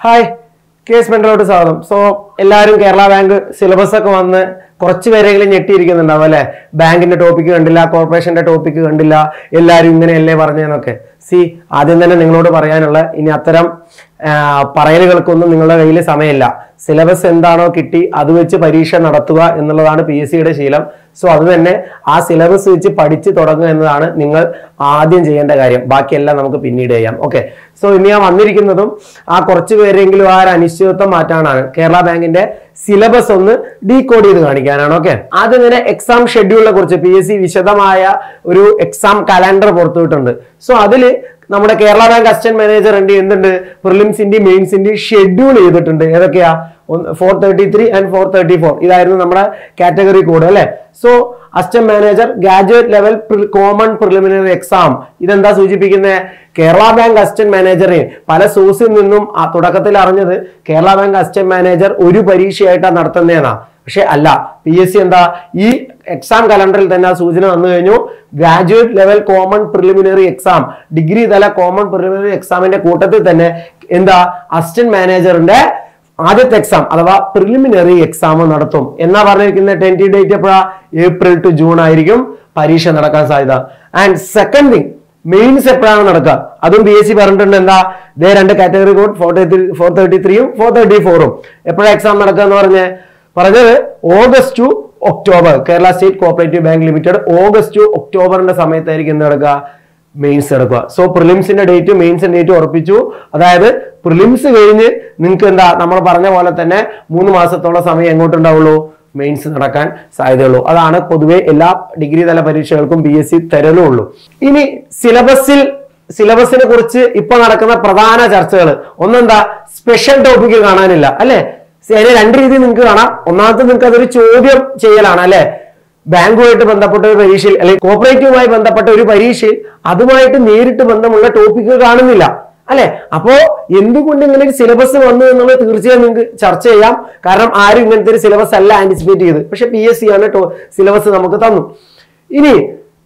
hi case മെന്റലോട്ട് സ്വാഗതം so എല്ലാവരും Kerala bank syllabus ഒക്കെ വന്ന് കുറച്ച് പേരെങ്കിലും ഞെട്ടിയിരിക്കുന്നുണ്ടാവും അല്ലെ ബാങ്കിന്റെ ടോപ്പിക്ക് കണ്ടില്ല കോർപ്പറേഷന്റെ ടോപ്പിക്ക് കണ്ടില്ല എല്ലാവരും ഇങ്ങനെയല്ലേ പറഞ്ഞതെന്നൊക്കെ സി ആദ്യം തന്നെ നിങ്ങളോട് പറയാനുള്ള ഇനി അത്തരം ആ, പറയലുകൾക്കൊന്നും നിങ്ങളുടെ കയ്യിൽ സമയമില്ല സിലബസ് എന്താണോ കിട്ടി അത് വെച്ച് പരീക്ഷ നടത്തുക എന്നുള്ളതാണ് പി എസ് സിയുടെ ശീലം സോ അത് തന്നെ ആ സിലബസ് വെച്ച് പഠിച്ചു തുടങ്ങുക എന്നതാണ് നിങ്ങൾ ആദ്യം ചെയ്യേണ്ട കാര്യം ബാക്കിയെല്ലാം നമുക്ക് പിന്നീട് ചെയ്യാം ഓക്കെ സോ ഇനി ഞാൻ വന്നിരിക്കുന്നതും ആ കുറച്ച് പേരെങ്കിലും ആ ഒരു അനിശ്ചിതത്വം മാറ്റാനാണ് കേരള ബാങ്കിന്റെ സിലബസ് ഒന്ന് ഡീകോഡ് ചെയ്ത് കാണിക്കാനാണ് ഓക്കെ ആദ്യം തന്നെ എക്സാം ഷെഡ്യൂളിനെ കുറിച്ച് പി എസ് സി വിശദമായ ഒരു എക്സാം കലണ്ടർ പുറത്തുവിട്ടുണ്ട് സോ അതില് നമ്മുടെ കേരള ബാങ്ക് അസിസ്റ്റന്റ് മാനേജർ ഉണ്ട് എന്തുണ്ട് പ്രിലിംസിന്റെ മെയിൻസിന്റെ ഷെഡ്യൂൾ ചെയ്തിട്ടുണ്ട് ഏതൊക്കെയാ four thirty three and four thirty four ഇതായിരുന്നു നമ്മുടെ കാറ്റഗറി കോഡ് അല്ലെ so assistant manager graduate level common preliminary exam ഇതെന്താ സൂചിപ്പിക്കുന്നത് കേരള ബാങ്ക് അസിസ്റ്റന്റ് മാനേജറെ പല സോഴ്സിൽ നിന്നും ആ തുടക്കത്തിൽ അറിഞ്ഞത് കേരള ബാങ്ക് അസിസ്റ്റന്റ് മാനേജർ ഒരു പരീക്ഷയായിട്ടാണ് നടത്തുന്നതെന്നാ പക്ഷെ അല്ല പി എസ് സി എന്താ ഈ എക്സാം കലണ്ടറിൽ തന്നെ ആ സൂചന വന്നു കഴിഞ്ഞു graduate level common preliminary exam degree തല കോമൺ പ്രിലിമിനറി എക്സാമിന്റെ കൂട്ടത്തിൽ തന്നെ എന്താ അസിസ്റ്റന്റ് മാനേജറിന്റെ ആദ്യത്തെ എക്സാം അഥവാ പ്രിലിമിനറി എക്സാം നടത്തും എന്നാ പറഞ്ഞിരിക്കുന്ന ടെൻറ്റി ഡേറ്റ് എപ്പോഴാ ഏപ്രിൽ ടു ജൂൺ ആയിരിക്കും പരീക്ഷ നടക്കാൻ സാധ്യത ആൻഡ് സെക്കൻഡ് തിങ് മെയിൻസ് എപ്പോഴാണ് നടക്കുക അതും ബി എസ് സി പറഞ്ഞിട്ടുണ്ട് എന്താ ഇതേ രണ്ട് category code four thirty four thirty ത്രീയും ഫോർ തേർട്ടി ഫോറും എപ്പോഴാണ് എക്സാം നടക്കുക എന്ന് പറഞ്ഞ് പറഞ്ഞത് August to October Kerala state cooperative bank limited August to ഒക്ടോബറിന്റെ സമയത്തായിരിക്കും എന്ത് നടക്കുക മെയിൻസ് എടുക്കുക സോ പ്രിലിംസിന്റെ ഡേറ്റ് മെയിൻസിന്റെ ഡേറ്റ് ഉറപ്പിച്ചു അതായത് പ്രിലിംസ് കഴിഞ്ഞ് നിങ്ങൾക്ക് എന്താ നമ്മൾ പറഞ്ഞ പോലെ തന്നെ മൂന്ന് മാസത്തോളം സമയം എങ്ങോട്ടുണ്ടാവുള്ളൂ മെയിൻസ് നടക്കാൻ സാധ്യതയുള്ളൂ അതാണ് പൊതുവെ എല്ലാ ഡിഗ്രി തല പരീക്ഷകൾക്കും ബി എസ് സി തരലുള്ളൂ ഇനി സിലബസിൽ സിലബസിനെ കുറിച്ച് ഇപ്പൊ നടക്കുന്ന പ്രധാന ചർച്ചകൾ ഒന്നെന്താ സ്പെഷ്യൽ ടോപ്പിക്ക് കാണാനില്ല അല്ലെ അതിന് രണ്ട് രീതിയിൽ നിങ്ങൾക്ക് കാണാം ഒന്നാമത്തെ നിങ്ങൾക്ക് അതൊരു ചോദ്യം ചെയ്യലാണ് അല്ലെ ബാങ്കുമായിട്ട് ബന്ധപ്പെട്ട ഒരു പരീക്ഷയിൽ അല്ലെങ്കിൽ കോപ്പറേറ്റീവുമായി ബന്ധപ്പെട്ട ഒരു പരീക്ഷയിൽ അതുമായിട്ട് നേരിട്ട് ബന്ധമുള്ള ടോപ്പിക്ക് കാണുന്നില്ല അല്ലെ അപ്പോ എന്തുകൊണ്ട് ഇങ്ങനെ ഒരു സിലബസ് വന്നു എന്നുള്ളത് തീർച്ചയായും നിങ്ങൾക്ക് ചർച്ച ചെയ്യാം കാരണം ആരും ഇങ്ങനത്തെ ഒരു സിലബസ് അല്ല ആന്റിസിപ്പേറ്റ് ചെയ്ത് പക്ഷെ പി എസ് സി ആണ് സിലബസ് നമുക്ക് തന്നു ഇനി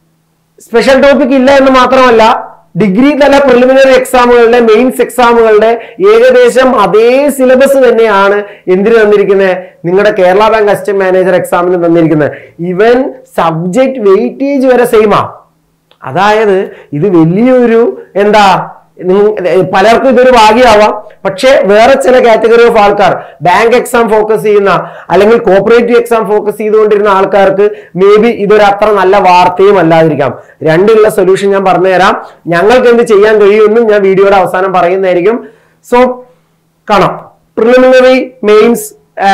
സ്പെഷ്യൽ ടോപ്പിക് ഇല്ല എന്ന് മാത്രമല്ല ഡിഗ്രി തല പ്രിലിമിനറി എക്സാമുകളുടെ മെയിൻസ് എക്സാമുകളുടെ ഏകദേശം അതേ സിലബസ് തന്നെയാണ് എന്തിനു തന്നിരിക്കുന്നത് നിങ്ങളുടെ കേരള ബാങ്ക് അസിസ്റ്റന്റ് മാനേജർ എക്സാമിന് തന്നിരിക്കുന്നത് ഇവൻ സബ്ജക്ട് വെയിറ്റേജ് വരെ സെയിമാ അതായത് ഇത് വലിയൊരു എന്താ നിങ്ങ- പലർക്കും ഇതൊരു ഭാഗ്യമാവാം പക്ഷെ വേറെ ചില കാറ്റഗറി ഓഫ് ആൾക്കാർ ബാങ്ക് എക്സാം ഫോക്കസ് ചെയ്യുന്ന അല്ലെങ്കിൽ കോപ്പറേറ്റീവ് എക്സാം ഫോക്കസ് ചെയ്തുകൊണ്ടിരുന്ന ആൾക്കാർക്ക് മേ ബി ഇതൊരു അത്ര നല്ല വാർത്തയും അല്ലാതിരിക്കാം രണ്ടിലുള്ള സൊല്യൂഷൻ ഞാൻ പറഞ്ഞുതരാം ഞങ്ങൾക്ക് എന്ത് ചെയ്യാൻ കഴിയുമെന്നും ഞാൻ വീഡിയോയുടെ അവസാനം പറയുന്നതായിരിക്കും സോ കാണാം പ്രിലിമിനറി മെയിൻസ്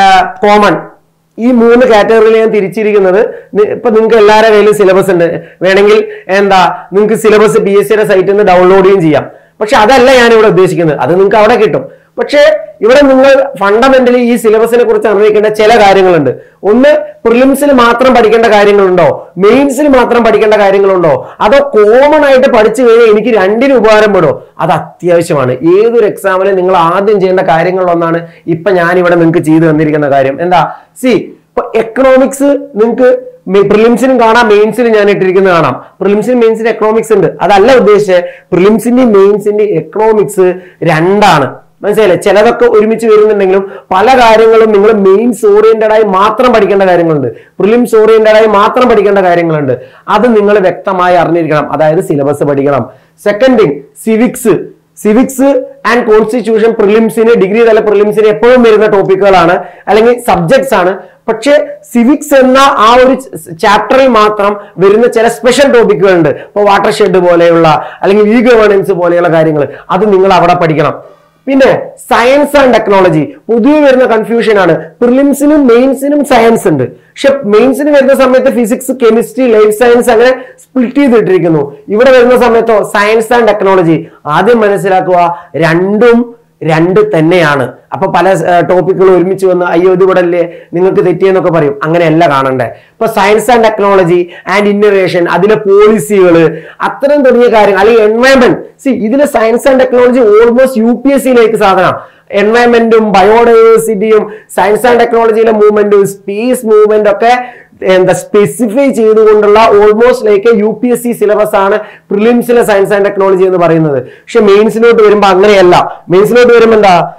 കോമൺ ഈ മൂന്ന് കാറ്റഗറിയിൽ ഞാൻ തിരിച്ചിരിക്കുന്നത് നി- ഇപ്പൊ നിങ്ങൾക്ക് എല്ലാവരുടെ കയ്യിലും സിലബസ് ഉണ്ട് വേണമെങ്കിൽ എന്താ നിങ്ങൾക്ക് സിലബസ് ബി എസ് സിയുടെ സൈറ്റിൽ നിന്ന് ഡൗൺലോഡ് ചെയ്യുകയും ചെയ്യാം പക്ഷെ അതല്ല ഞാൻ ഇവിടെ ഉദ്ദേശിക്കുന്നത് അത് നിങ്ങൾക്ക് അവിടെ കിട്ടും പക്ഷേ ഇവിടെ നിങ്ങൾ ഫണ്ടമെന്റലി ഈ സിലബസിനെ കുറിച്ച് അറിഞ്ഞിരിക്കേണ്ട ചില കാര്യങ്ങളുണ്ട് ഒന്ന് പ്രിലിംസിൽ മാത്രം പഠിക്കേണ്ട കാര്യങ്ങളുണ്ടോ മെയിൻസിൽ മാത്രം പഠിക്കേണ്ട കാര്യങ്ങളുണ്ടോ അതോ കോമൺ ആയിട്ട് പഠിച്ചു കഴിഞ്ഞാൽ എനിക്ക് രണ്ടിനും ഉപകാരപ്പെടുമോ അത് അത്യാവശ്യമാണ് ഏതൊരു എക്സാമിനും നിങ്ങൾ ആദ്യം ചെയ്യേണ്ട കാര്യങ്ങളിലൊന്നാണ് ഇപ്പൊ ഞാൻ ഇവിടെ നിങ്ങൾക്ക് ചെയ്തു തന്നിരിക്കുന്ന കാര്യം എന്താ സി ഇപ്പൊ എക്കണോമിക്സ് നിങ്ങൾക്ക് പ്രിലിംസിനും കാണാം മെയിൻസിനും ഞാൻ ഇട്ടിരിക്കുന്നത് കാണാം പ്രിലിംസിനും മെയിൻസിനും എക്കണോമിക്സ് ഉണ്ട് അതല്ല ഉദ്ദേശിച്ചത് പ്രിലിംസിന്റെയും മെയിൻസിന്റെയും എക്കണോമിക്സ് രണ്ടാണ് മനസ്സിലായില്ലേ ചിലതൊക്കെ ഒരുമിച്ച് വരുന്നുണ്ടെങ്കിലും പല കാര്യങ്ങളും നിങ്ങൾ മെയിൻസ് ഓറിയന്റഡ് ആയി മാത്രം പഠിക്കേണ്ട കാര്യങ്ങളുണ്ട് പ്രിലിംസ് ഓറിയന്റഡ് ആയി മാത്രം പഠിക്കേണ്ട കാര്യങ്ങളുണ്ട് അത് നിങ്ങൾ വ്യക്തമായി അറിഞ്ഞിരിക്കണം അതായത് സിലബസ് പഠിക്കണം second thing civics civics and constitution പ്രിലിംസിന് ഡിഗ്രി തല പ്രിലിംസിന് എപ്പോഴും വരുന്ന ടോപ്പിക്കുകളാണ് അല്ലെങ്കിൽ സബ്ജക്ട്സ് ആണ് പക്ഷേ സിവിക്സ് എന്ന ആ ഒരു ചാപ്റ്ററിൽ മാത്രം വരുന്ന ചില സ്പെഷ്യൽ ടോപ്പിക്കുകളുണ്ട് ഇപ്പൊ വാട്ടർ ഷെഡ് പോലെയുള്ള അല്ലെങ്കിൽ ഇ ഗവേണൻസ് പോലെയുള്ള കാര്യങ്ങൾ അത് നിങ്ങൾ അവിടെ പഠിക്കണം പിന്നെ സയൻസ് ആൻഡ് ടെക്നോളജി പൊതുവെ വരുന്ന കൺഫ്യൂഷൻ ആണ് പ്രിലിംസിനും മെയിൻസിനും സയൻസ് ഉണ്ട് പക്ഷെ മെയിൻസിന് വരുന്ന സമയത്ത് ഫിസിക്സ് കെമിസ്ട്രി ലൈഫ് സയൻസ് അങ്ങനെ സ്പ്ലിറ്റ് ചെയ്തിട്ടിരിക്കുന്നു ഇവിടെ വരുന്ന സമയത്തോ സയൻസ് ആൻഡ് ടെക്നോളജി ആദ്യം മനസ്സിലാക്കുക രണ്ടും രണ്ട് തന്നെയാണ് അപ്പൊ പല ടോപ്പിക്കുകൾ ഒരുമിച്ച് വന്ന് അയ്യോ ഇത് ഇവിടെ അല്ലേ നിങ്ങൾക്ക് തെറ്റിയെന്നൊക്കെ പറയും അങ്ങനെയല്ല കാണണ്ടേ ഇപ്പൊ science and technology and innovation അതിലെ പോളിസികൾ അത്തരം തുടങ്ങിയ കാര്യങ്ങൾ അല്ലെങ്കിൽ എൻവയൺമെന്റ് സി ഇതിലെ science and technology almost U P S സിയിലേക്ക് സാധനം എൻവയൺമെന്റും ബയോഡൈവേഴ്സിറ്റിയും സയൻസ് ആൻഡ് ടെക്നോളജിയിലെ മൂവ്മെന്റും സ്പേസ് മൂവ്മെന്റ് ഒക്കെ എന്താ സ്പെസിഫൈ ചെയ്തുകൊണ്ടുള്ള almost like U P S C syllabus ആണ് പ്രിലിംസിലെ സയൻസ് ആൻഡ് ടെക്നോളജി എന്ന് പറയുന്നത് പക്ഷെ മെയിൻസിലോട്ട് വരുമ്പോൾ അങ്ങനെയല്ല മെയിൻസിലോട്ട് വരുമ്പോൾ എന്താ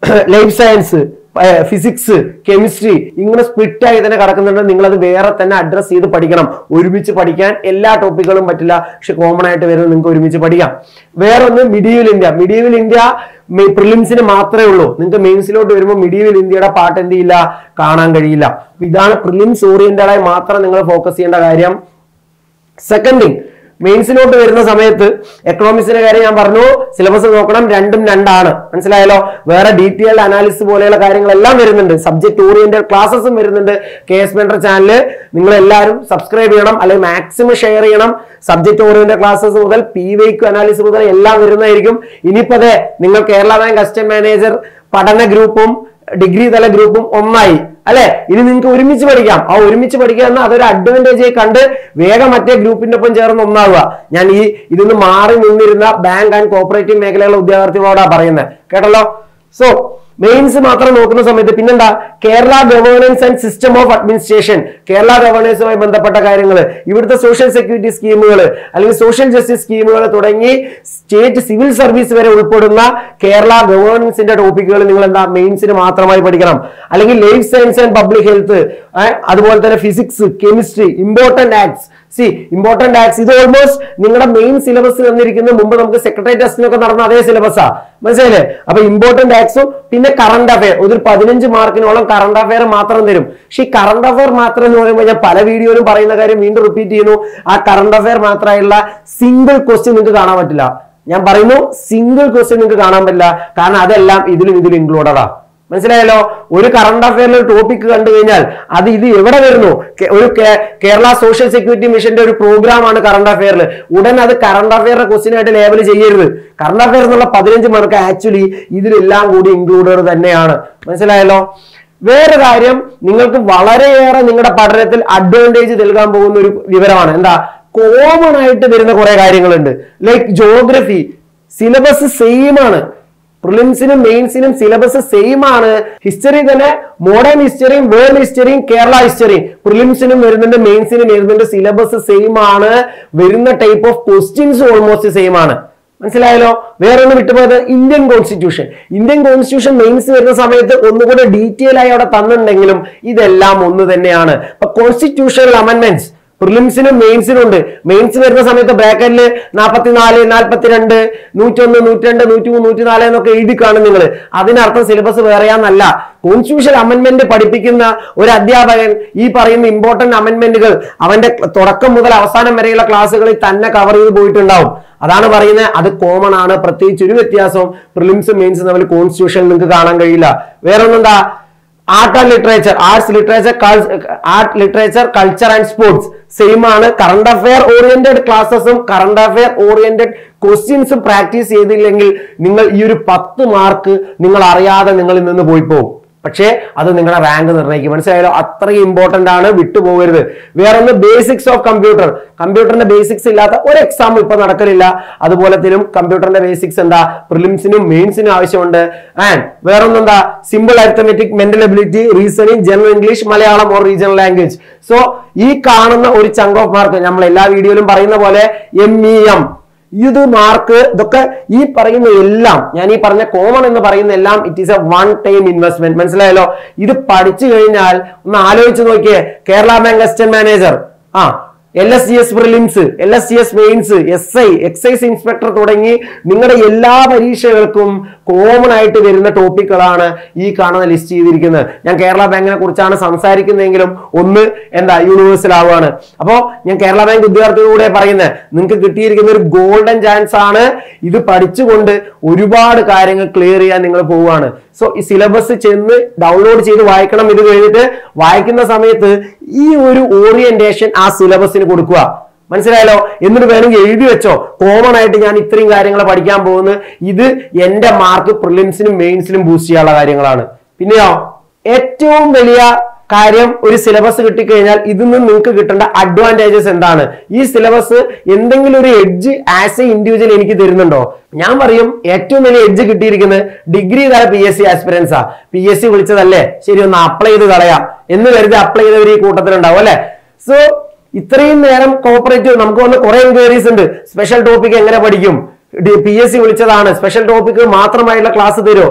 ലൈഫ് സയൻസ് ഫിസിക്സ് കെമിസ്ട്രി ഇങ്ങനെ സ്പ്ലിറ്റ് ആയി തന്നെ കിടക്കുന്നുണ്ട് നിങ്ങൾ അത് വേറെ തന്നെ അഡ്രസ് ചെയ്ത് പഠിക്കണം ഒരുമിച്ച് പഠിക്കാൻ എല്ലാ ടോപ്പിക്കുകളും പറ്റില്ല പക്ഷെ കോമൺ ആയിട്ട് വരുന്നത് നിങ്ങൾക്ക് ഒരുമിച്ച് പഠിക്കാം വേറെ ഒന്ന് മിഡീവൽ ഇന്ത്യ മിഡീവൽ ഇന്ത്യ പ്രിലിംസിന് മാത്രമേ ഉള്ളൂ നിങ്ങൾക്ക് മെയിൻസിലോട്ട് വരുമ്പോൾ മിഡീവൽ ഇന്ത്യയുടെ പാട്ട് എന്ത് ചെയ്യില്ല കാണാൻ കഴിയില്ല അപ്പൊ ഇതാണ് പ്രിലിംസ് ഓറിയന്റഡ് ആയി മാത്രം നിങ്ങൾ ഫോക്കസ് ചെയ്യേണ്ട കാര്യം സെക്കൻഡ് തിങ് മെയിൻസിലോട്ട് വരുന്ന സമയത്ത് എക്കണോമിക്സിന്റെ കാര്യം ഞാൻ പറഞ്ഞു സിലബസ് നോക്കണം രണ്ടും രണ്ടാണ് മനസ്സിലായല്ലോ വേറെ ഡീറ്റെയിൽഡ് അനാലിസിസ് പോലെയുള്ള കാര്യങ്ങളെല്ലാം വരുന്നുണ്ട് സബ്ജക്ട് ഓറിയന്റഡ് ക്ലാസ്സസും വരുന്നുണ്ട് കെ എസ് മെൻഡർ ചാനൽ നിങ്ങൾ എല്ലാവരും സബ്സ്ക്രൈബ് ചെയ്യണം അല്ലെങ്കിൽ മാക്സിമം ഷെയർ ചെയ്യണം സബ്ജക്ട് ഓറിയന്റഡ് ക്ലാസ്സസ് മുതൽ പി വൈക്ക് അനാലിസിസ് മുതൽ എല്ലാം വരുന്നതായിരിക്കും ഇനിയിപ്പോ അതെ നിങ്ങൾ കേരള ബാങ്ക് കസ്റ്റം മാനേജർ പഠന ഗ്രൂപ്പും ഡിഗ്രി തല ഗ്രൂപ്പും ഒന്നായി അല്ലെ ഇനി നിങ്ങൾക്ക് ഒരുമിച്ച് പഠിക്കാം ആ ഒരുമിച്ച് പഠിക്കുക എന്ന അതൊരു അഡ്വാൻറ്റേജ് ആയി കണ്ട് വേഗം മറ്റേ ഗ്രൂപ്പിന്റെ ഒപ്പം ചേർന്ന് ഒന്നാവുക ഞാൻ ഈ ഇതിന്ന് മാറി നിന്നിരുന്ന ബാങ്ക് ആൻഡ് കോപ്പറേറ്റീവ് മേഖലയിലെ ഉദ്യോഗാർത്ഥികളോടാ പറയുന്നത് കേട്ടല്ലോ സോ മെയിൻസ് മാത്രം നോക്കുന്ന സമയത്ത് പിന്നെന്താ Kerala governance and system of administration Kerala ഗവേണൻസുമായി ബന്ധപ്പെട്ട കാര്യങ്ങൾ ഇവിടുത്തെ സോഷ്യൽ സെക്യൂരിറ്റി സ്കീമുകൾ അല്ലെങ്കിൽ സോഷ്യൽ ജസ്റ്റിസ് സ്കീമുകൾ തുടങ്ങി സ്റ്റേറ്റ് സിവിൽ സർവീസ് വരെ ഉൾപ്പെടുന്ന കേരള ഗവേണൻസിന്റെ ടോപ്പിക്കുകൾ നിങ്ങൾ എന്താ മെയിൻസിന് മാത്രമായി പഠിക്കണം അല്ലെങ്കിൽ life science and public health അതുപോലെ തന്നെ physics chemistry important acts C important acts ഇത് ഓൾമോസ്റ്റ് നിങ്ങളുടെ മെയിൻ സിലബസ് തന്നിരിക്കുന്ന മുമ്പ് നമുക്ക് സെക്രട്ടറി ടെസ്റ്റിനൊക്കെ നടന്ന അതേ സിലബസാ മനസ്സിലായില്ലേ അപ്പൊ ഇമ്പോർട്ടന്റ് ആക്ട്സും പിന്നെ കറണ്ട് അഫയർ ഒരു പതിനഞ്ച് മാർക്കിനോളം കറണ്ട് അഫയർ മാത്രം തരും പക്ഷെ ഈ കറണ്ട് അഫയർ മാത്രം എന്ന് പറയുമ്പോൾ ഞാൻ പല വീഡിയോയിലും പറയുന്ന കാര്യം വീണ്ടും റിപ്പീറ്റ് ചെയ്യുന്നു ആ കറണ്ട് അഫയർ മാത്രമായുള്ള സിംഗിൾ ക്വസ്റ്റ്യൻ നിങ്ങൾക്ക് കാണാൻ പറ്റില്ല ഞാൻ പറയുന്നു സിംഗിൾ ക്വസ്റ്റ്യൻ നിങ്ങൾക്ക് കാണാൻ പറ്റില്ല കാരണം അതെല്ലാം ഇതിലും ഇതിലും ഇൻക്ലൂഡഡാ മനസ്സിലായല്ലോ ഒരു കറണ്ട് അഫയറിൽ ഒരു ടോപ്പിക് കണ്ടു കഴിഞ്ഞാൽ അത് ഇത് എവിടെ വരുന്നു കേ- ഒരു കേ- കേരള സോഷ്യൽ സെക്യൂരിറ്റി മിഷന്റെ ഒരു പ്രോഗ്രാം ആണ് കറണ്ട് അഫയറിൽ ഉടൻ അത് കറണ്ട് അഫയറിന്റെ ക്വസ്റ്റ്യൻ ആയിട്ട് ലേബൽ ചെയ്യരുത് കറണ്ട് അഫയർ എന്നുള്ള പതിനഞ്ച് മാർക്ക് ആക്ച്വലി ഇതിലെല്ലാം കൂടി ഇൻക്ലൂഡഡ് തന്നെയാണ് മനസ്സിലായല്ലോ വേറെ കാര്യം നിങ്ങൾക്ക് വളരെയേറെ നിങ്ങളുടെ പഠനത്തിൽ അഡ്വാൻറ്റേജ് നൽകാൻ പോകുന്ന ഒരു വിവരമാണ് എന്താ കോമൺ ആയിട്ട് വരുന്ന കുറെ കാര്യങ്ങളുണ്ട് ലൈക്ക് ജോഗ്രഫി സിലബസ് സെയിം ആണ് പ്രിലിംസിനും മെയിൻസിനും സിലബസ് സെയിം ആണ് ഹിസ്റ്ററി തന്നെ മോഡേൺ ഹിസ്റ്ററിയും വേൾഡ് ഹിസ്റ്ററിയും കേരള ഹിസ്റ്ററിയും പ്രിലിംസിനും വരുന്നുണ്ട് മെയിൻസിനും വരുന്നുണ്ട് സിലബസ് സെയിം ആണ് വരുന്ന type of questions almost same ആണ് മനസ്സിലായല്ലോ വേറെ ഒന്ന് വിട്ടുപോയത് Indian constitution Indian constitution mains വരുന്ന സമയത്ത് ഒന്നുകൂടെ ഡീറ്റെയിൽ ആയി അവിടെ തന്നിട്ടുണ്ടെങ്കിലും ഇതെല്ലാം ഒന്ന് തന്നെയാണ് അപ്പൊ കോൺസ്റ്റിറ്റ്യൂഷണൽ അമെന്റ്മെന്റ്സ് പ്രിലിംസിനും മെയിൻസിനും ഉണ്ട് മെയിൻസ് വരുന്ന സമയത്ത് ബ്രാക്കറ്റിൽ നാൽപ്പത്തിനാല് നാൽപ്പത്തിരണ്ട് നൂറ്റൊന്ന് നൂറ്റിരണ്ട് നൂറ്റി മൂന്ന് നൂറ്റി നാല് എന്നൊക്കെ എഴുതി കാണും നിങ്ങൾ അതിനർത്ഥം സിലബസ് വേറെയാന്നല്ല കോൺസ്റ്റിറ്റ്യൂഷൻ അമെന്റ്മെന്റ് പഠിപ്പിക്കുന്ന ഒരു അധ്യാപകൻ ഈ പറയുന്ന ഇമ്പോർട്ടന്റ് അമെന്റ്മെന്റുകൾ അവന്റെ തുടക്കം മുതൽ അവസാനം വരെയുള്ള ക്ലാസ്സുകളിൽ തന്നെ കവർ ചെയ്ത് പോയിട്ടുണ്ടാവും അതാണ് പറയുന്നത് അത് കോമൺ ആണ് പ്രത്യേകിച്ച് ഒരു വ്യത്യാസവും പ്രിലിംസും മെയിൻസും തമ്മിൽ കോൺസ്റ്റിറ്റ്യൂഷൻ നിങ്ങൾക്ക് കാണാൻ കഴിയില്ല വേറെ ഒന്നെന്താ art and literature arts literature art literature culture and sports same ആണ് കറണ്ട് അഫയർ ഓറിയന്റഡ് ക്ലാസ്സസും കറണ്ട് അഫയർ ഓറിയന്റഡ് ക്വസ്റ്റ്യൻസും പ്രാക്ടീസ് ചെയ്തില്ലെങ്കിൽ നിങ്ങൾ ഈ ഒരു പത്ത് മാർക്ക് നിങ്ങൾ അറിയാതെ നിങ്ങളിൽ നിന്ന് പോയി പോകും പക്ഷേ അത് നിങ്ങളുടെ റാങ്ക് നിർണ്ണയിക്കും മനസ്സിലായാലോ അത്രയും ഇമ്പോർട്ടന്റ് ആണ് വിട്ടുപോകരുത് വേറെ ഒന്ന് ബേസിക്സ് ഓഫ് കമ്പ്യൂട്ടർ കമ്പ്യൂട്ടറിന്റെ ബേസിക്സ് ഇല്ലാത്ത ഒരു എക്സാം ഇപ്പൊ നടക്കലില്ല അതുപോലെ തന്നെ കമ്പ്യൂട്ടറിന്റെ ബേസിക്സ് എന്താ പ്രിലിംസിനും മെയിൻസിനും ആവശ്യമുണ്ട് ആൻഡ് വേറെ ഒന്നെന്താ simple arithmetic mental ability reasoning general English Malayalam or regional language so ഈ കാണുന്ന ഒരു ചങ്ക് ഓഫ് മാർക്ക് നമ്മൾ എല്ലാ വീഡിയോയിലും പറയുന്ന പോലെ എം ഇ എം ഇത് മാർക്ക് ഇതൊക്കെ ഈ പറയുന്ന എല്ലാം ഞാൻ ഈ പറഞ്ഞ കോമൺ എന്ന് പറയുന്ന എല്ലാം it is a one time investment മനസ്സിലായല്ലോ ഇത് പഠിച്ചു കഴിഞ്ഞാൽ ഒന്ന് ആലോചിച്ച് നോക്കിയേ കേരള ബാങ്ക് അസിസ്റ്റന്റ് മാനേജർ ആ L S G S prelims L S G S mains S I excise inspector തുടങ്ങി നിങ്ങളുടെ എല്ലാ പരീക്ഷകൾക്കും കോമൺ ആയിട്ട് വരുന്ന ടോപ്പിക്കുകളാണ് ഈ കാണുന്ന ലിസ്റ്റ് ചെയ്തിരിക്കുന്നത് ഞാൻ കേരള ബാങ്കിനെ കുറിച്ചാണ് സംസാരിക്കുന്നതെങ്കിലും ഒന്ന് എന്താ യൂണിവേഴ്സൽ ആവുകയാണ് അപ്പോ ഞാൻ കേരള ബാങ്ക് ഉദ്യോഗാർത്ഥികളൂടെ പറയുന്നത് നിങ്ങൾക്ക് കിട്ടിയിരിക്കുന്ന ഒരു ഗോൾഡൻ ചാൻസ് ആണ് ഇത് പഠിച്ചുകൊണ്ട് ഒരുപാട് കാര്യങ്ങൾ ക്ലിയർ ചെയ്യാൻ നിങ്ങൾ പോവുകയാണ് സോ ഈ സിലബസ് ചെന്ന് ഡൗൺലോഡ് ചെയ്ത് വായിക്കണം ഇത് കഴിഞ്ഞിട്ട് വായിക്കുന്ന സമയത്ത് ഈ ഒരു ഓറിയന്റേഷൻ ആ സിലബസിന് കൊടുക്കുക മനസ്സിലായല്ലോ എന്നിട്ട് വേണമെങ്കിൽ എഴുതി വെച്ചോ കോമൺ ആയിട്ട് ഞാൻ ഇത്രയും കാര്യങ്ങൾ പഠിക്കാൻ പോകുന്നു ഇത് എന്റെ മാർക്ക് പ്രിലിംസിനും മെയിൻസിനും ബൂസ്റ്റ് ചെയ്യാനുള്ള കാര്യങ്ങളാണ് പിന്നെയോ ഏറ്റവും വലിയ കാര്യം ഒരു സിലബസ് കിട്ടിക്കഴിഞ്ഞാൽ ഇതിൽ നിന്ന് നിങ്ങൾക്ക് കിട്ടേണ്ട അഡ്വാൻറ്റേജസ് എന്താണ് ഈ സിലബസ് എന്തെങ്കിലും ഒരു എഡ്ജ് ആസ് എ ഇൻഡിവിജ്വൽ എനിക്ക് തരുന്നുണ്ടോ ഞാൻ പറയും ഏറ്റവും വലിയ എഡ്ജ് കിട്ടിയിരിക്കുന്നത് ഡിഗ്രി തല പി എസ് സി ആസ്പിറൻസാ പി എസ് സി വിളിച്ചതല്ലേ ശരി ഒന്ന് അപ്ലൈ ചെയ്ത് കളയാം എന്ന് കരുതി അപ്ലൈ ചെയ്തവർ ഈ കൂട്ടത്തിലുണ്ടാവും അല്ലെ സോ ഇത്രയും നേരം കോപ്പറേറ്റീവ് നമുക്ക് വന്ന് കുറെ എൻക്വയറീസ് ഉണ്ട് സ്പെഷ്യൽ ടോപ്പിക് എങ്ങനെ പഠിക്കും പി എസ് സി വിളിച്ചതാണ് സ്പെഷ്യൽ ടോപ്പിക് മാത്രമായിട്ടുള്ള ക്ലാസ് തരുമോ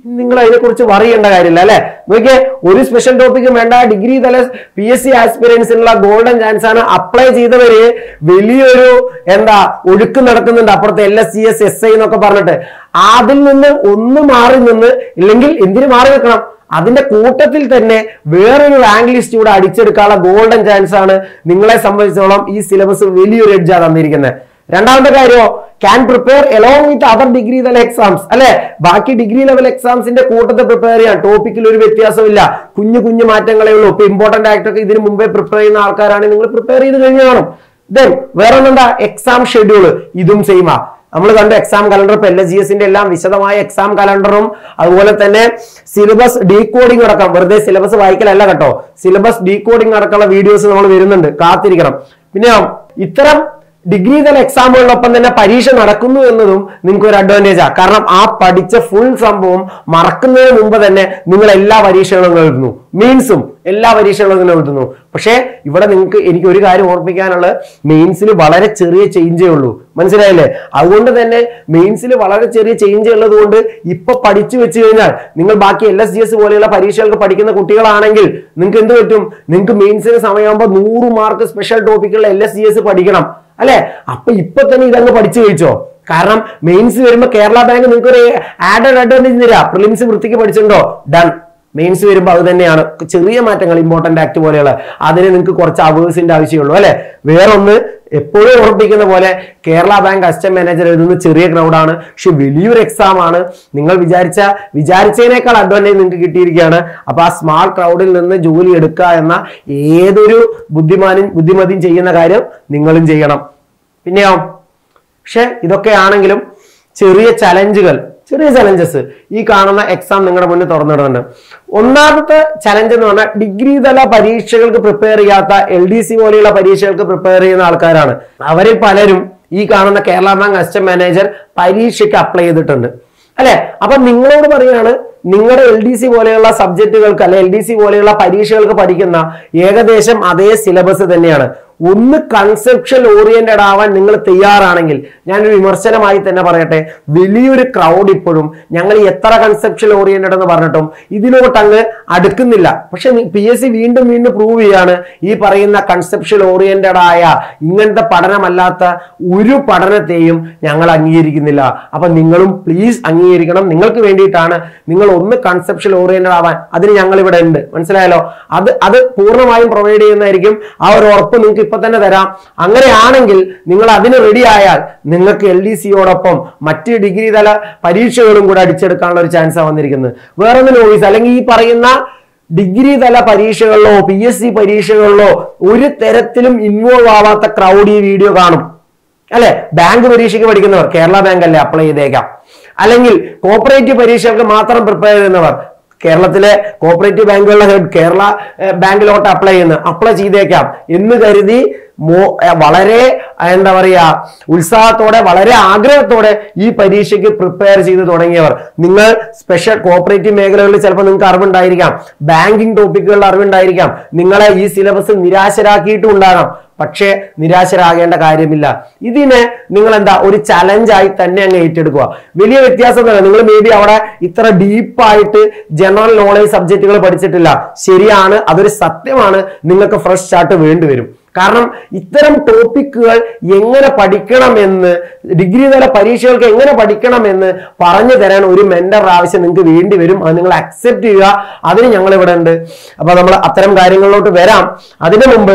നിങ്ങൾ അതിനെക്കുറിച്ച് പറയേണ്ട കാര്യമില്ല അല്ലെ നോക്കിയേ ഒരു സ്പെഷ്യൽ ടോപ്പിക്കും വേണ്ട ഡിഗ്രി തല പി എസ് സി ആസ്പിറൻസിനുള്ള ഗോൾഡൻ ചാൻസ് ആണ് അപ്ലൈ ചെയ്തവര് വലിയൊരു എന്താ ഒഴുക്ക് നടക്കുന്നുണ്ട് അപ്പുറത്തെ L S C S S I എന്നൊക്കെ പറഞ്ഞിട്ട് അതിൽ നിന്ന് ഒന്ന് മാറി നിന്ന് ഇല്ലെങ്കിൽ എന്തിനു മാറി നിൽക്കണം അതിന്റെ കൂട്ടത്തിൽ തന്നെ വേറൊരു റാങ്ക് ലിസ്റ്റ് കൂടെ അടിച്ചെടുക്കാനുള്ള ഗോൾഡൻ ചാൻസ് ആണ് നിങ്ങളെ സംബന്ധിച്ചോളം ഈ സിലബസ് വലിയൊരു എഡ്ജാണ് തന്നിരിക്കുന്നത് രണ്ടാമത്തെ കാര്യമോ can prepare along with other degree level exams അല്ലെ ബാക്കി ഡിഗ്രി ലെവൽ എക്സാംസിന്റെ കൂട്ടത്തിൽ പ്രിപ്പയർ ചെയ്യാം ടോപ്പിക്കിൽ ഒരു വ്യത്യാസമില്ല കുഞ്ഞു കുഞ്ഞു മാറ്റങ്ങളേ ഉള്ളൂ ഇപ്പൊ ഇമ്പോർട്ടന്റ് ആയിട്ടൊക്കെ ഇതിന് മുമ്പേ പ്രിപ്പയർ ചെയ്യുന്ന ആൾക്കാരാണെങ്കിൽ നിങ്ങൾ പ്രിപ്പയർ ചെയ്ത് കഴിഞ്ഞ് കാണും ദെൻ വേറെ ഒന്നെന്താ എക്സാം ഷെഡ്യൂൾ ഇതും സെയിമാ നമ്മൾ കണ്ട എക്സാം കലണ്ടർ ഇപ്പൊ എൽ എസ് ജി എസിന്റെ എല്ലാം വിശദമായ എക്സാം കലണ്ടറും അതുപോലെ തന്നെ സിലബസ് ഡീകോഡിംഗ് അടക്കം വെറുതെ സിലബസ് വായിക്കലല്ല കേട്ടോ സിലബസ് ഡീകോഡിംഗ് അടക്കമുള്ള വീഡിയോസ് നമ്മൾ വരുന്നുണ്ട് കാത്തിരിക്കണം പിന്നെ ഇത്തരം ഡിഗ്രി തല എക്സാമുകളിലൊപ്പം തന്നെ പരീക്ഷ നടക്കുന്നു എന്നതും നിങ്ങൾക്ക് ഒരു അഡ്വാൻറ്റേജാ കാരണം ആ പഠിച്ച ഫുൾ സംഭവം മറക്കുന്നതിന് മുമ്പ് തന്നെ നിങ്ങൾ എല്ലാ പരീക്ഷകളും എഴുതുന്നു മീൻസും എല്ലാ പരീക്ഷകളും ഇങ്ങനെ എഴുതുന്നു പക്ഷേ ഇവിടെ നിങ്ങൾക്ക് എനിക്ക് ഒരു കാര്യം ഓർപ്പിക്കാനുള്ളത് മെയിൻസിൽ വളരെ ചെറിയ ചേഞ്ചേ ഉള്ളൂ മനസ്സിലായില്ലേ അതുകൊണ്ട് തന്നെ മെയിൻസിൽ വളരെ ചെറിയ ചേഞ്ച് ഉള്ളത് കൊണ്ട് ഇപ്പൊ പഠിച്ചു വെച്ച് കഴിഞ്ഞാൽ നിങ്ങൾ ബാക്കി എൽ എസ് ജി എസ് പോലെയുള്ള പരീക്ഷകൾക്ക് പഠിക്കുന്ന കുട്ടികളാണെങ്കിൽ നിങ്ങൾക്ക് എന്ത് പറ്റും നിങ്ങൾക്ക് മെയിൻസിന് സമയമാകുമ്പോൾ നൂറ് മാർക്ക് സ്പെഷ്യൽ ടോപ്പിക്കുള്ള എൽ എസ് ജി എസ് പഠിക്കണം അല്ലെ അപ്പൊ ഇപ്പൊ തന്നെ ഇതങ്ങ് പഠിച്ചു കഴിച്ചോ കാരണം മെയിൻസ് വരുമ്പോ കേരള ബാങ്ക് നിങ്ങൾക്ക് ഒരു ആഡഡ് അഡ്വാൻറ്റേജ് തരാം പ്രിലിംസ് വൃത്തിക്ക് പഠിച്ചിട്ടുണ്ടോ ഡൺ മെയിൻസ് വരുമ്പോൾ അത് തന്നെയാണ് ചെറിയ മാറ്റങ്ങൾ ഇമ്പോർട്ടന്റ് ആക്ട് പോലെയുള്ള അതിന് നിങ്ങൾക്ക് കുറച്ച് അവേഴ്സിന്റെ ആവശ്യമുള്ളൂ അല്ലെ വേറൊന്ന് എപ്പോഴും ഉറപ്പിക്കുന്ന പോലെ കേരള ബാങ്ക് അസിസ്റ്റന്റ് മാനേജർ എഴുതുന്ന ചെറിയ ക്രൗഡാണ് പക്ഷെ വലിയൊരു എക്സാം ആണ് നിങ്ങൾ വിചാരിച്ച വിചാരിച്ചതിനേക്കാൾ അഡ്വാൻറ്റേജ് നിങ്ങൾക്ക് കിട്ടിയിരിക്കുകയാണ് അപ്പൊ ആ സ്മാൾ ക്രൗഡിൽ നിന്ന് ജോലി എടുക്കുക എന്ന ഏതൊരു ബുദ്ധിമാനും ബുദ്ധിമതിയും ചെയ്യുന്ന കാര്യം നിങ്ങളും ചെയ്യണം പിന്നെയോ പക്ഷെ ഇതൊക്കെ ആണെങ്കിലും ചെറിയ ചലഞ്ചുകൾ ചെറിയ ചലഞ്ചസ് ഈ കാണുന്ന എക്സാം നിങ്ങളുടെ മുന്നിൽ തുറന്നിടുന്നുണ്ട് ഒന്നാമത്തെ ചലഞ്ച് എന്ന് പറഞ്ഞാൽ ഡിഗ്രി തല പരീക്ഷകൾക്ക് പ്രിപ്പയർ ചെയ്യാത്ത എൽ ഡി സി പോലെയുള്ള പരീക്ഷകൾക്ക് പ്രിപ്പയർ ചെയ്യുന്ന ആൾക്കാരാണ് അവരിൽ പലരും ഈ കാണുന്ന കേരള ബാങ്ക് അസിസ്റ്റന്റ് മാനേജർ പരീക്ഷയ്ക്ക് അപ്ലൈ ചെയ്തിട്ടുണ്ട് അല്ലെ അപ്പൊ നിങ്ങളോട് പറയാണ് നിങ്ങളുടെ എൽ ഡി സി പോലെയുള്ള സബ്ജക്റ്റുകൾക്ക് അല്ലെ എൽ ഡി സി പോലെയുള്ള പരീക്ഷകൾക്ക് പഠിക്കുന്ന ഏകദേശം അതേ സിലബസ് തന്നെയാണ് ഒന്ന് കൺസെപ്ഷൻ ഓറിയന്റഡ് ആവാൻ നിങ്ങൾ തയ്യാറാണെങ്കിൽ ഞാനൊരു വിമർശനമായി തന്നെ പറയട്ടെ വലിയൊരു ക്രൗഡ് ഇപ്പോഴും ഞങ്ങൾ എത്ര കൺസെപ്ഷൻ ഓറിയന്റഡ് എന്ന് പറഞ്ഞിട്ടും ഇതിലോട്ട് അങ്ങ് അടുക്കുന്നില്ല പക്ഷെ പി എസ് സി വീണ്ടും വീണ്ടും പ്രൂവ് ചെയ്യാണ് ഈ പറയുന്ന കൺസെപ്ഷൻ ഓറിയന്റഡ് ആയ ഇങ്ങനത്തെ പഠനമല്ലാത്ത ഒരു പഠനത്തെയും ഞങ്ങൾ അംഗീകരിക്കുന്നില്ല അപ്പൊ നിങ്ങളും പ്ലീസ് അംഗീകരിക്കണം നിങ്ങൾക്ക് വേണ്ടിയിട്ടാണ് നിങ്ങൾ ഒന്ന് കൺസെപ്ഷൻ ഓറിയന്റഡ് ആവാൻ അതിന് ഞങ്ങൾ ഇവിടെ ഉണ്ട് മനസ്സിലായല്ലോ അത് അത് പൂർണ്ണമായും പ്രൊവൈഡ് ചെയ്യുന്നതായിരിക്കും ആ ഒരു ഉറപ്പ് നിങ്ങൾക്ക് ഇപ്പൊ തന്നെ തരാം അങ്ങനെയാണെങ്കിൽ നിങ്ങൾ അതിന് റെഡി ആയാൽ നിങ്ങൾക്ക് എൽ ഡി സിയോടൊപ്പം മറ്റ് ഡിഗ്രി തല പരീക്ഷകളും കൂടെ അടിച്ചെടുക്കാനുള്ള ഒരു ചാൻസാണ് വന്നിരിക്കുന്നത് വേറൊന്ന് നോവീസ് അല്ലെങ്കിൽ ഈ പറയുന്ന ഡിഗ്രി തല പരീക്ഷകളിലോ പി എസ് സി പരീക്ഷകളിലോ ഒരു തരത്തിലും ഇൻവോൾവ് ആവാത്ത ക്രൗഡ് ഈ വീഡിയോ കാണും അല്ലെ ബാങ്ക് പരീക്ഷയ്ക്ക് പഠിക്കുന്നവർ കേരള ബാങ്ക് അല്ലേ അപ്ലൈ ചെയ്തേക്കാം അല്ലെങ്കിൽ കോപ്പറേറ്റീവ് പരീക്ഷകൾക്ക് മാത്രം പ്രിപ്പയർ ചെയ്യുന്നവർ കേരളത്തിലെ കോപ്പറേറ്റീവ് ബാങ്കുകളുടെ ഹെഡ് കേരള ഏഹ്, ബാങ്കിലോട്ട് അപ്ലൈ ചെയ്യുന്നു അപ്ലൈ ചെയ്തേക്കാം എന്ന് കരുതി മോ ഏഹ്, വളരെ ഏഹ്, എന്താ പറയാ ഉത്സാഹത്തോടെ വളരെ ആഗ്രഹത്തോടെ ഈ പരീക്ഷയ്ക്ക് പ്രിപ്പയർ ചെയ്ത് തുടങ്ങിയവർ നിങ്ങൾ സ്പെഷ്യൽ കോപ്പറേറ്റീവ് മേഖലകളിൽ ചിലപ്പോൾ നിങ്ങൾക്ക് അറിവുണ്ടായിരിക്കാം ബാങ്കിങ് ടോപ്പിക്കുകളിൽ അറിവുണ്ടായിരിക്കാം നിങ്ങളെ ഈ സിലബസ് നിരാശരാക്കിയിട്ടും ഉണ്ടാകാം പക്ഷേ നിരാശരാകേണ്ട കാര്യമില്ല ഇതിനെ നിങ്ങൾ എന്താ ഒരു ചലഞ്ചായി തന്നെ അങ്ങ് ഏറ്റെടുക്കുക വലിയ വ്യത്യാസം തന്നെ നിങ്ങൾ മേ ബി അവിടെ ഇത്ര ഡീപ്പായിട്ട് ജനറൽ നോളേജ് സബ്ജക്റ്റുകൾ പഠിച്ചിട്ടില്ല ശരിയാണ് അതൊരു സത്യമാണ് നിങ്ങൾക്ക് ഫ്രഷ് സ്റ്റാർട്ട് വേണ്ടി വരും കാരണം ഇത്തരം ടോപ്പിക്കുകൾ എങ്ങനെ പഠിക്കണമെന്ന് ഡിഗ്രി തല പരീക്ഷകൾക്ക് എങ്ങനെ പഠിക്കണമെന്ന് പറഞ്ഞു തരാൻ ഒരു മെന്റർ ആവശ്യം നിങ്ങൾക്ക് വേണ്ടി വരും അത് നിങ്ങൾ അക്സെപ്റ്റ് ചെയ്യുക അതിന് ഞങ്ങൾ ഇവിടെ ഉണ്ട് അപ്പൊ നമ്മൾ അത്തരം കാര്യങ്ങളിലോട്ട് വരാം അതിനു മുമ്പ്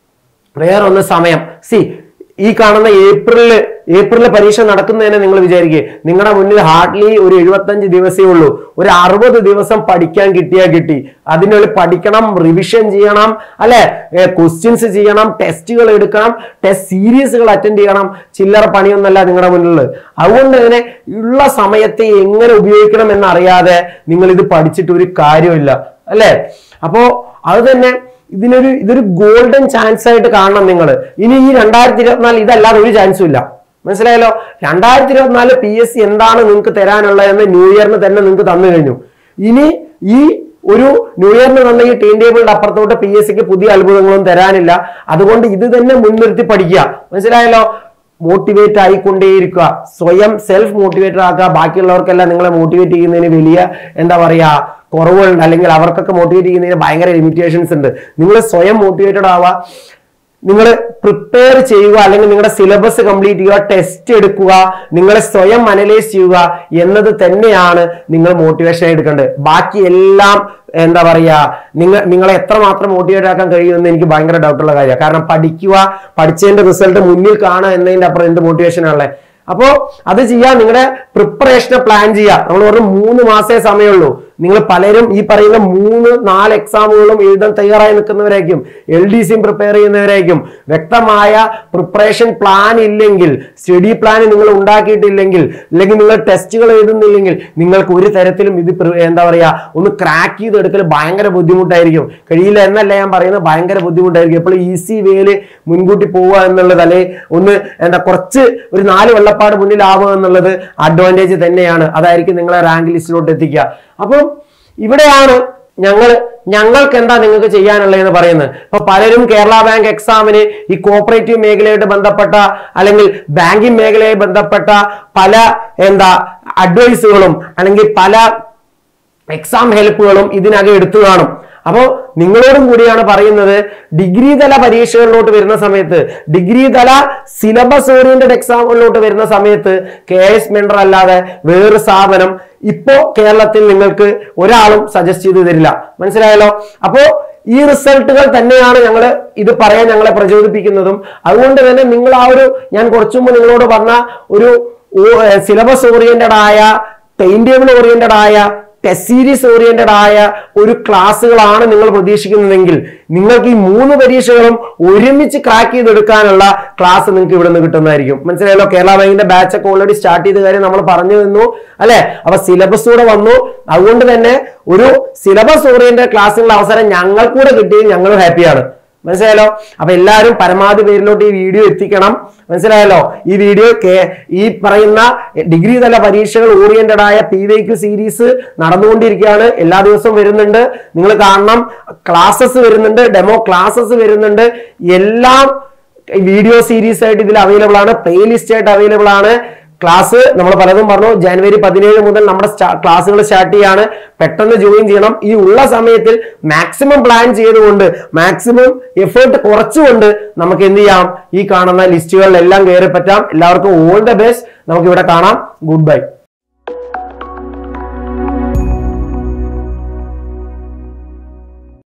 വേറൊന്ന് സമയം സി ഈ കാണുന്ന ഏപ്രിലില് ഏപ്രിലിൽ പരീക്ഷ നടക്കുന്നതിനെ നിങ്ങൾ വിചാരിക്കുക നിങ്ങളുടെ മുന്നിൽ ഹാർഡ്ലി ഒരു എഴുപത്തഞ്ച് ദിവസമേ ഉള്ളൂ ഒരു അറുപത് ദിവസം പഠിക്കാൻ കിട്ടിയാൽ കിട്ടി അതിനുള്ളിൽ പഠിക്കണം റിവിഷൻ ചെയ്യണം അല്ലെ ക്വസ്റ്റ്യൻസ് ചെയ്യണം ടെസ്റ്റുകൾ എടുക്കണം ടെസ്റ്റ് സീരീസുകൾ അറ്റൻഡ് ചെയ്യണം ചില്ലറ പണിയൊന്നല്ല നിങ്ങളുടെ മുന്നിൽ അതുകൊണ്ട് തന്നെ ഉള്ള സമയത്തെ എങ്ങനെ ഉപയോഗിക്കണം എന്നറിയാതെ നിങ്ങൾ ഇത് പഠിച്ചിട്ട് ഒരു കാര്യമില്ല അല്ലെ അപ്പോ അത് തന്നെ ഇതിനൊരു ഇതൊരു ഗോൾഡൻ ചാൻസ് ആയിട്ട് കാണണം നിങ്ങൾ ഇനി ഈ രണ്ടായിരത്തി ഇരുപത്തിനാല് ഇതല്ലാതെ ഒരു ചാൻസും ഇല്ല മനസ്സിലായല്ലോ രണ്ടായിരത്തി ഇരുപത്തിനാല് പി എസ് സി എന്താണ് നിങ്ങൾക്ക് തരാനുള്ളതെന്ന് ന്യൂ ഇയറിന് തന്നെ നിങ്ങൾക്ക് തന്നു കഴിഞ്ഞു ഇനി ഈ ഒരു ന്യൂ ഇയറിന് തന്ന ഈ ടൈം ടേബിളിന്റെ അപ്പുറത്തോട്ട് പി എസ് സിക്ക് പുതിയ അത്ഭുതങ്ങളൊന്നും തരാനില്ല അതുകൊണ്ട് ഇത് തന്നെ മുൻനിർത്തി പഠിക്കുക മനസ്സിലായല്ലോ മോട്ടിവേറ്റ് ആയിക്കൊണ്ടേയിരിക്കുക സ്വയം സെൽഫ് മോട്ടിവേറ്റഡ് ആക്കുക ബാക്കിയുള്ളവർക്കെല്ലാം നിങ്ങളെ മോട്ടിവേറ്റ് ചെയ്യുന്നതിന് വലിയ എന്താ പറയാ കുറവുകളുണ്ട് അല്ലെങ്കിൽ അവർക്കൊക്കെ മോട്ടിവേറ്റ് ചെയ്യുന്നതിന് ഭയങ്കര ലിമിറ്റേഷൻസ് ഉണ്ട് നിങ്ങൾ സ്വയം മോട്ടിവേറ്റഡ് ആവുക നിങ്ങൾ പ്രിപ്പയർ ചെയ്യുക അല്ലെങ്കിൽ നിങ്ങളുടെ സിലബസ് കംപ്ലീറ്റ് ചെയ്യുക ടെസ്റ്റ് എടുക്കുക നിങ്ങളെ സ്വയം അനലൈസ് ചെയ്യുക എന്നത് തന്നെയാണ് നിങ്ങൾ മോട്ടിവേഷൻ എടുക്കേണ്ടത് ബാക്കി എല്ലാം എന്താ പറയാ നിങ്ങൾ നിങ്ങളെ എത്രമാത്രം മോട്ടിവേറ്റ് ആക്കാൻ കഴിയുമെന്ന് എനിക്ക് ഭയങ്കര ഡൗട്ടുള്ള കാര്യമാണ് കാരണം പഠിക്കുക പഠിച്ചതിന്റെ റിസൾട്ട് മുന്നിൽ കാണുക എന്നതിന്റെ അപ്പുറം എന്ത് മോട്ടിവേഷൻ ആണല്ലേ അപ്പോ അത് ചെയ്യാൻ നിങ്ങളുടെ പ്രിപ്പറേഷനെ പ്ലാൻ ചെയ്യുക നമ്മൾ പറഞ്ഞു മൂന്ന് മാസേ സമയമുള്ളൂ നിങ്ങൾ പലരും ഈ പറയുന്ന മൂന്ന് നാല് എക്സാമുകളും എഴുതാൻ തയ്യാറായി നിൽക്കുന്നവരായിരിക്കും എൽ ഡി സിയും പ്രിപ്പയർ ചെയ്യുന്നവരായിരിക്കും വ്യക്തമായ പ്രിപ്പറേഷൻ പ്ലാൻ ഇല്ലെങ്കിൽ സ്റ്റഡി പ്ലാൻ നിങ്ങൾ ഉണ്ടാക്കിയിട്ടില്ലെങ്കിൽ അല്ലെങ്കിൽ നിങ്ങൾ ടെസ്റ്റുകൾ എഴുതുന്നില്ലെങ്കിൽ നിങ്ങൾക്ക് ഒരു തരത്തിലും ഇത് പ്രി- എന്താ പറയാ ഒന്ന് ക്രാക്ക് ചെയ്തെടുക്കൽ ഭയങ്കര ബുദ്ധിമുട്ടായിരിക്കും കഴിയില്ല എന്നല്ല ഞാൻ പറയുന്നത് ഭയങ്കര ബുദ്ധിമുട്ടായിരിക്കും എപ്പോഴും ഈസി വേല് മുൻകൂട്ടി പോവുക എന്നുള്ളത് അല്ലെ ഒന്ന് എന്താ കുറച്ച് ഒരു നാല് വെള്ളപ്പാട് മുന്നിലാവുക എന്നുള്ളത് അഡ്വാൻറ്റേജ് തന്നെയാണ് അതായിരിക്കും നിങ്ങളെ റാങ്ക് ലിസ്റ്റിലോട്ട് എത്തിക്കുക അപ്പം ഇവിടെയാണ് ഞങ്ങൾ ഞങ്ങൾക്ക് എന്താ നിങ്ങൾക്ക് ചെയ്യാനുള്ളതെന്ന് പറയുന്നത് ഇപ്പൊ പലരും കേരള ബാങ്ക് എക്സാമിന് ഈ കോപ്പറേറ്റീവ് മേഖലയായിട്ട് ബന്ധപ്പെട്ട അല്ലെങ്കിൽ ബാങ്കിങ് മേഖലയായി ബന്ധപ്പെട്ട പല എന്താ അഡ്വൈസുകളും അല്ലെങ്കിൽ പല എക്സാം ഹെൽപ്പുകളും ഇതിനകം എടുത്തു കാണും അപ്പോൾ നിങ്ങളോടും കൂടിയാണ് പറയുന്നത് ഡിഗ്രി തല പരീക്ഷകളിലോട്ട് വരുന്ന സമയത്ത് ഡിഗ്രി തല സിലബസ് ഓറിയന്റഡ് എക്സാമുകളിലോട്ട് വരുന്ന സമയത്ത് കെ എസ് മെൻഡർ അല്ലാതെ വേറൊരു സ്ഥാപനം ഇപ്പോ കേരളത്തിൽ നിങ്ങൾക്ക് ഒരാളും സജസ്റ്റ് ചെയ്ത് തരില്ല മനസ്സിലായല്ലോ അപ്പോ ഈ റിസൾട്ടുകൾ തന്നെയാണ് ഞങ്ങൾ ഇത് പറയാൻ ഞങ്ങളെ പ്രചോദിപ്പിക്കുന്നതും അതുകൊണ്ട് തന്നെ നിങ്ങൾ ആ ഒരു ഞാൻ കുറച്ചു മുമ്പ് നിങ്ങളോട് പറഞ്ഞ ഒരു സിലബസ് ഓറിയന്റഡ് ആയ ടൈം ടേബിൾ ഓറിയന്റഡ് ആയ ടെസ്റ്റ് സീരീസ് ഓറിയന്റഡ് ആയ ഒരു ക്ലാസ്സുകളാണ് നിങ്ങൾ പ്രതീക്ഷിക്കുന്നതെങ്കിൽ നിങ്ങൾക്ക് ഈ മൂന്ന് പരീക്ഷകളും ഒരുമിച്ച് ക്രാക്ക് ചെയ്തെടുക്കാനുള്ള ക്ലാസ് നിങ്ങൾക്ക് ഇവിടെ നിന്ന് കിട്ടുന്നതായിരിക്കും മനസ്സിലായല്ലോ കേരള ബാങ്കിന്റെ ബാച്ച് ഒക്കെ ഓൾറെഡി സ്റ്റാർട്ട് ചെയ്ത കാര്യം നമ്മൾ പറഞ്ഞു തന്നു അല്ലെ അപ്പൊ സിലബസ് കൂടെ വന്നു അതുകൊണ്ട് തന്നെ ഒരു സിലബസ് ഓറിയന്റഡ് ക്ലാസ്സുകളുടെ അവസരം ഞങ്ങൾക്കൂടെ കിട്ടി ഞങ്ങൾ ഹാപ്പിയാണ് മനസ്സിലായല്ലോ അപ്പൊ എല്ലാവരും പരമാവധി പേരിലോട്ട് ഈ വീഡിയോ എത്തിക്കണം മനസ്സിലായല്ലോ ഈ വീഡിയോ കേ- ഈ പറയുന്ന ഡിഗ്രി തല പരീക്ഷകൾ ഓറിയന്റഡ് ആയ പി വൈ ക്യു സീരീസ് നടന്നുകൊണ്ടിരിക്കുകയാണ് എല്ലാ ദിവസവും വരുന്നുണ്ട് നിങ്ങൾ കാണണം ക്ലാസ്സസ് വരുന്നുണ്ട് ഡെമോ ക്ലാസ്സസ് വരുന്നുണ്ട് എല്ലാം വീഡിയോ സീരീസ് ആയിട്ട് ഇതിൽ അവൈലബിൾ ആണ് പ്ലേലിസ്റ്റ് ആയിട്ട് അവൈലബിൾ ആണ് ക്ലാസ് നമ്മൾ പലതും പറഞ്ഞു ജനുവരി പതിനേഴ് മുതൽ നമ്മുടെ ക്ലാസ്സുകൾ സ്റ്റാർട്ട് ചെയ്യാണ് പെട്ടെന്ന് ജോയിൻ ചെയ്യണം ഈ ഉള്ള സമയത്തിൽ മാക്സിമം പ്ലാൻ ചെയ്തുകൊണ്ട് മാക്സിമം എഫേർട്ട് കുറച്ചുകൊണ്ട് നമുക്ക് എന്ത് ചെയ്യാം ഈ കാണുന്ന ലിസ്റ്റുകളിലെല്ലാം കയറി പറ്റാം എല്ലാവർക്കും ഓൾ ദ ബെസ്റ്റ് നമുക്ക് ഇവിടെ കാണാം ഗുഡ് ബൈ